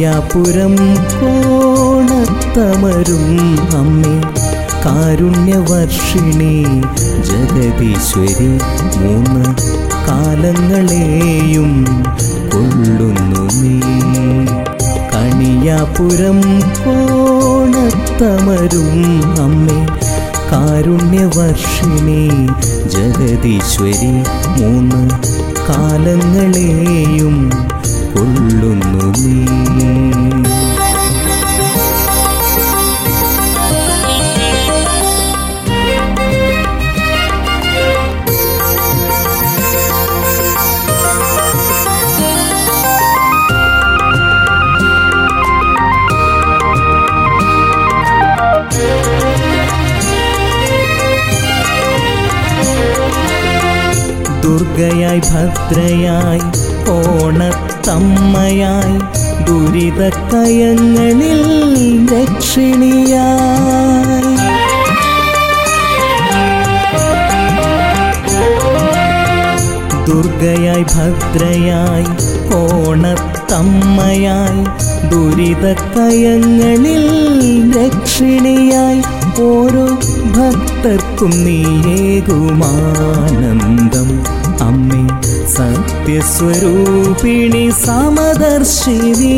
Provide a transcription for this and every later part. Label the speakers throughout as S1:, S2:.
S1: കണിയാപുരം കോണത്തമരും അമ്മേ കാരുണ്യവർഷിണി ജഗദീശ്വരി മൂന്ന് കാലങ്ങളെയും കൊള്ളുന്നു നീ കണിയാപുരം കോണത്തമരും അമ്മേ കാരുണ്യവർഷിണി ജഗദീശ്വരി മൂന്ന് കാലങ്ങളെയും കൊള്ളുന്നു നീ ദുർഗയായി ഭദ്രയായി ഓണത്തമ്മയായി ദുരിതക്കയങ്ങളിൽ ദക്ഷിണിയായി ദുർഗയായി ഭദ്രയായി ഓണത്തമ്മയായി ദുരിതക്കയങ്ങളിൽ ദക്ഷിണിയായി ഓരോ ഭക്തർക്കും നീയേകുമാനന്ദം അമ്മേ സത്യസ്വരൂപിണി സമദർശിനി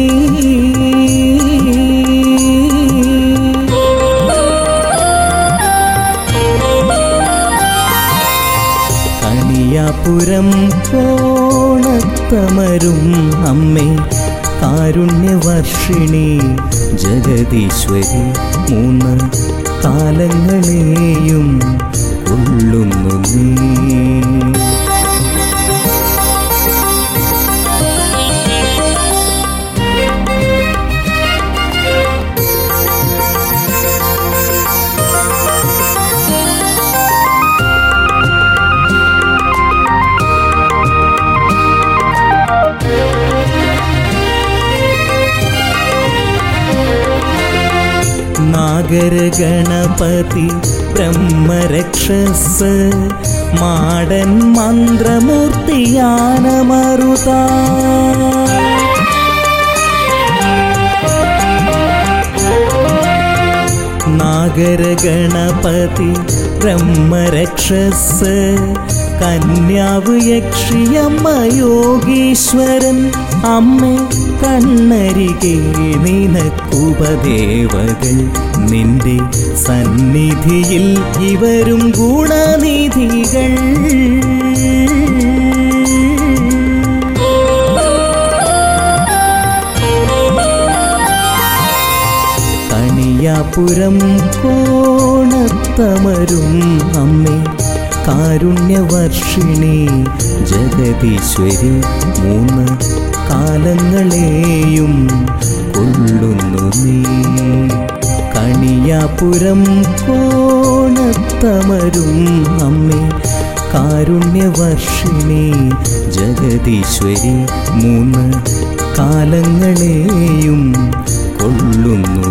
S1: കണിയാപുരം കോണത്തമരും അമ്മേ കാരുണ്യവർഷിണി ജഗദീശ്വരി മൂന്ന് കാലങ്ങളെയും കൊള്ളുന്നു നീ നാഗരഗണപതി ബ്രഹ്മരക്ഷസ് മാടൻ മന്ത്രമൂർത്തിയാനമറുത നാഗരഗണപതി ബ്രഹ്മരക്ഷസ് കന്യാവ് യക്ഷിയമ്മ യോഗീശ്വരൻ അമ്മ കണ്ണരികെ നിനക്കുപദേവകൾ നിന്റെ സന്നിധിയിൽ ഇവരും ഗുണനിധികൾ കണിയാപുരം കോണത്തമരും അമ്മേ കാരുണ്യവർഷിണി ജഗദീശ്വരി മൂന്ന് കാലങ്ങളെയും കൊള്ളുന്നു നീ കണിയാപുരം കോണത്തമരും അമ്മേ കാരുണ്യവർഷിണി ജഗദീശ്വരി മൂന്ന് കാലങ്ങളെയും കൊള്ളുന്നു